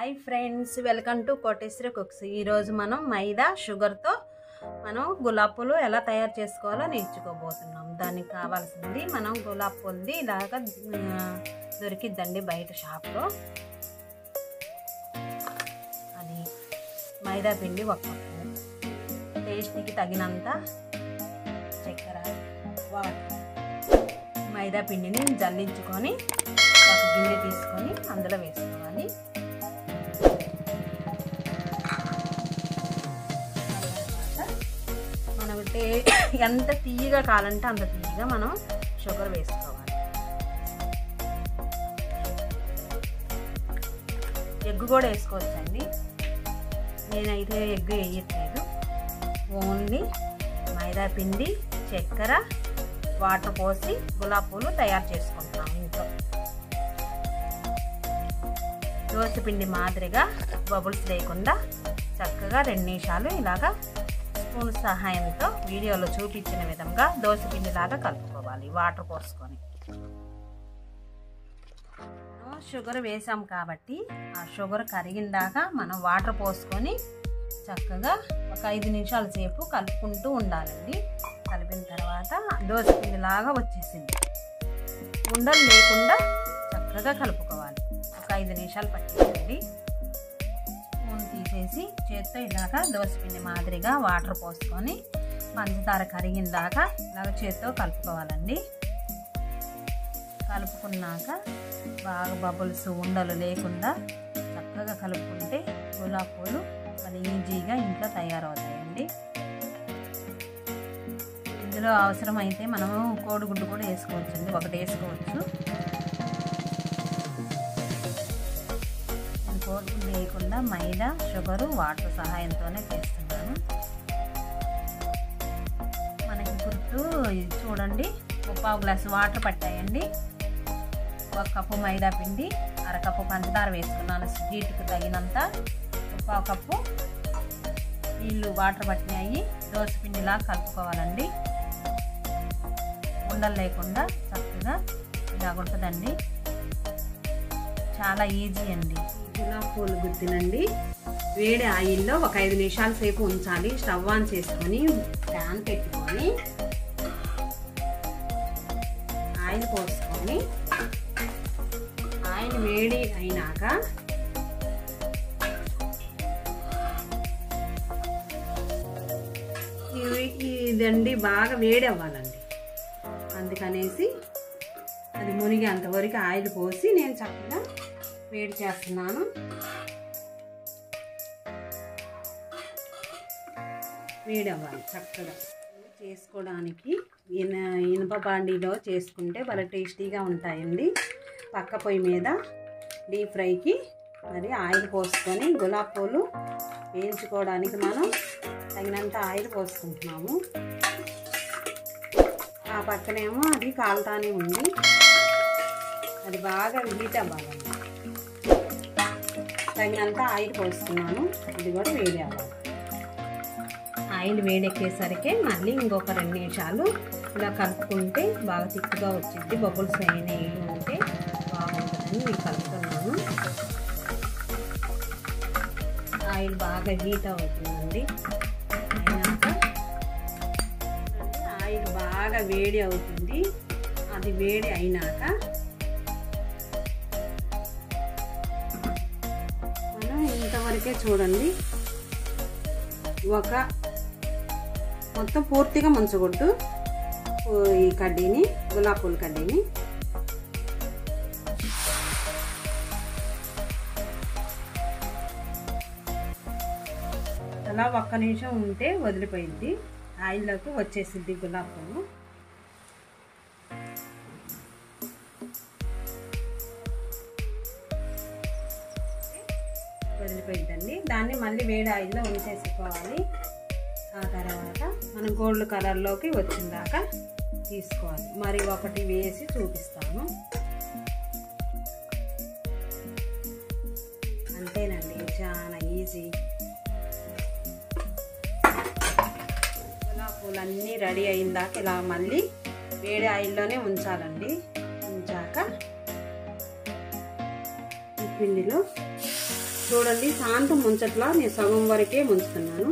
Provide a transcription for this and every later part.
hi friends welcome to Koteswari cooks ఈరోజు మనం మైదా షుగర్తో మనం గులాబ్ పూలు ఎలా తయారు చేసుకోవాలో నేర్చుకోబోతున్నాం దానికి కావాల్సింది మనం గులాబ్ పూలది ఇలాగ ఆ, దొరికిద్దండి బయట షాప్లో అది మైదా పిండి ఒక కప్పు టేస్ట్కి తగినంత చక్కెర వాటర్ మైదా పిండిని జల్లించుకొని ఒక గిన్నె తీసుకొని అందులో వేసుకోవాలి మనం టే ఎంత తీయగా కావాలంటే అంత తీయగా మనం షుగర్ వేసుకోవాలి ఎగ్ కూడా వేసుకోవచ్చండి నేనైతే ఎగ్ వేయట్లేదు ఓన్లీ మైదా పిండి చక్కెర వాటర్ పోసి గులాబ్ పూలు తయారు చేసుకుంటున్నాం ఇంట్లో దోశ పిండి మాదిరిగా బబుల్స్ లేకుండా చక్కగా రెండు నిమిషాలు ఇలాగా స్పూన్ సహాయంతో వీడియోలో చూపించిన విధంగా దోశ పిండి లాగా కలుపుకోవాలి వాటర్ పోసుకొని మనం షుగర్ వేసాం కాబట్టి ఆ షుగర్ కరిగిందాక మనం వాటర్ పోసుకొని చక్కగా ఒక ఐదు నిమిషాల సేపు కలుపుకుంటూ ఉండాలండి కలిపిన తర్వాత దోశ పిండిలాగా వచ్చేసింది ఉండలు లేకుండా చక్కగా కలుపుకోవాలి ఒక ఐదు నిమిషాలు పట్టించండి స్పూన్ తీసేసి చేత్తో ఇలాగా దోసపిండి మాదిరిగా వాటర్ పోసుకొని పంచదార కరిగిన దాకా ఇలాగ చేత్తో కలుపుకోవాలండి కలుపుకున్నాక బాగా బబుల్స్ ఉండలు లేకుండా చక్కగా కలుపుకుంటే గులాబ్ పూలు చాలా ఈజీగా ఇంట్లో తయారవుతాయండి ఇందులో అవసరమైతే మనము కోడిగుడ్డు కూడా వేసుకోవచ్చండి ఒకటి వేసుకోవచ్చు నేను కోడిగుడ్డు వేయకుండా మైదా షుగరు వాటర్ సహాయంతోనే చేస్తున్నాను మనకి గుర్తు ఇది చూడండి ఒక పావు గ్లాసు వాటర్ పట్టాయండి ఒక కప్పు మైదా పిండి అరకప్పు పంచదార వేసుకున్నాను స్వీట్కి తగినంత ఒక పావు కప్పు నీళ్ళు వాటర్ పట్టినాయి దోశ పిండిలా కలుపుకోవాలండి ఉండలు లేకుండా చక్కగా ఇలా ఉంటుందండి చాలా ఈజీ అండి గులాబ్ పూలు గుత్తినండి వేడి ఆయిల్లో ఒక ఐదు నిమిషాల సేపు ఉంచాలి స్టవ్ ఆన్ చేసుకొని ప్యాన్ పెట్టుకొని ఆయిల్ పోసుకొని ఆయిల్ వేడి అయినాక ఇవి- ఇదండి బాగా వేడి అవ్వాలండి అందుకనేసి అది మునిగి అంతవరకు ఆయిల్ పోసి నేను చక్కగా వేడి చేస్తున్నాను వేడి అవ్వాలి చక్కగా చేసుకోవడానికి ఇన ఇనుప బాండీలో చేసుకుంటే చాలా టేస్టీగా ఉంటాయండి పక్క పొయ్యి మీద డీప్ ఫ్రైకి మరి ఆయిల్ పోసుకొని గులాబ్ పూలు వేయించుకోవడానికి మనం తగినంత ఆయిల్ పోసుకుంటున్నాము ఆ పక్కనేమో అది కాలుతానే ఉంది అది బాగా హీట్ అవ్వాలండి తగినంత ఆయిల్ పోస్తున్నాను ఇది కూడా వేడి అవ్వాలి ఆయిల్ వేడెక్కేసరికి మళ్ళీ ఇంకొక రెండు నిమిషాలు ఇలా కలుపుకుంటే బాగా తిక్కుగా వచ్చింది బబుల్స్ అయినవి ఉంటే బాగుంటుందని నేను కలుపుతున్నాను ఆయిల్ బాగా హీట్ అవుతుందండి అయినాక ఆయిల్ బాగా వేడి అవుతుంది అది వేడి అయినాక మనం ఇంతవరకే చూడండి ఒక మొత్తం పూర్తిగా ముంచకూడదు ఈ కడ్డీని గులాబ్ పూల కడ్డీని అలా ఒక్క నిమిషం ఉంటే వదిలిపోయింది ఆయిల్లోకి వచ్చేసింది గులాబ్ పువ్వు వదిలిపోయిందండి దాన్ని మళ్ళీ వేడి ఆయిల్లో ఉంచేసుకోవాలి ఆ తర్వాత మనం గోల్డ్ కలర్లోకి వచ్చిందాక తీసుకోవాలి మరి ఒకటి వేసి చూపిస్తాను అంతేనండి చాలా ఈజీ గులాబ్ పూలన్నీ రెడీ అయిందాక ఇలా మళ్ళీ వేడి ఆయిల్లోనే ఉంచాలండి ఉంచాక ఈ పిండిలో చూడండి శాంతం ముంచట్లా నేను సగం వరకే ముంచుతున్నాను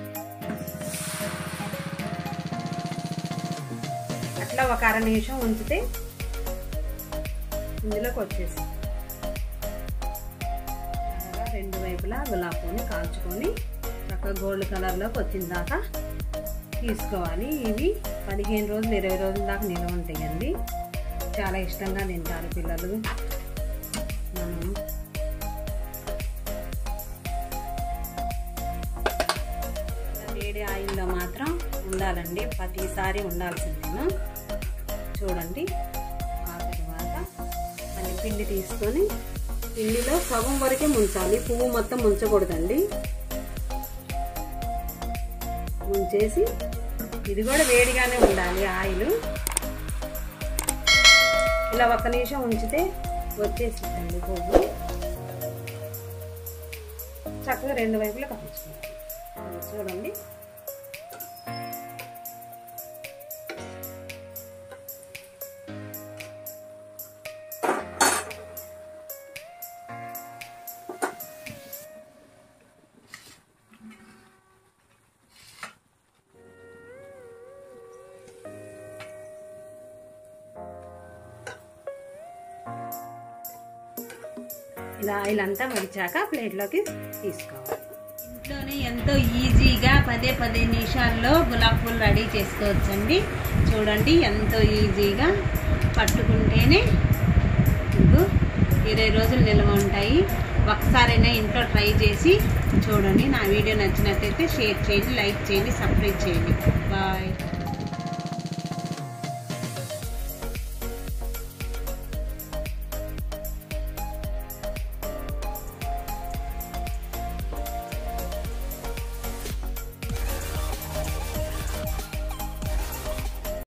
అట్లా ఒక అర నిమిషం ఉంచితే ఇందులోకి వచ్చేసి రెండు వైపులా గులాబ్ పువ్వుని కాల్చుకొని చక్కగా గోల్డ్ కలర్లోకి వచ్చిన దాకా తీసుకోవాలి ఇవి పదిహేను రోజులు ఇరవై రోజుల దాకా నిల్వ ఉంటాయండి చాలా ఇష్టంగా తింటారు పిల్లలు మనం వేడి ఆయిల్లో మాత్రం ఉండాలండి ప్రతిసారి ఉండాల్సిందేను చూడండి ఆ తర్వాత మళ్ళీ పిండి తీసుకొని పిండిలో సగం వరకే ముంచాలి పువ్వు మొత్తం ముంచకూడదండి ముంచేసి ఇది కూడా వేడిగానే ఉండాలి ఆయిల్ ఇలా ఒక్క నిమిషం ఉంచితే వచ్చేసిందండి పువ్వు చక్కగా రెండు వైపులా కాల్చుకోవాలి చూడండి ఇలా ఆయిల్ అంతా మరిచాక ప్లేట్లోకి తీసుకోవాలి ఇంట్లోనే ఎంతో ఈజీగా పదే పదే నిమిషాల్లో గులాబ్ పూలు రెడీ చేసుకోవచ్చండి చూడండి ఎంతో ఈజీగా పట్టుకుంటేనే మీకు ఇరవై రోజులు నిల్వ ఉంటాయి ఒకసారైనా ఇంట్లో ట్రై చేసి చూడండి నా వీడియో నచ్చినట్టయితే షేర్ చేయండి లైక్ చేయండి సబ్స్క్రైబ్ చేయండి బాయ్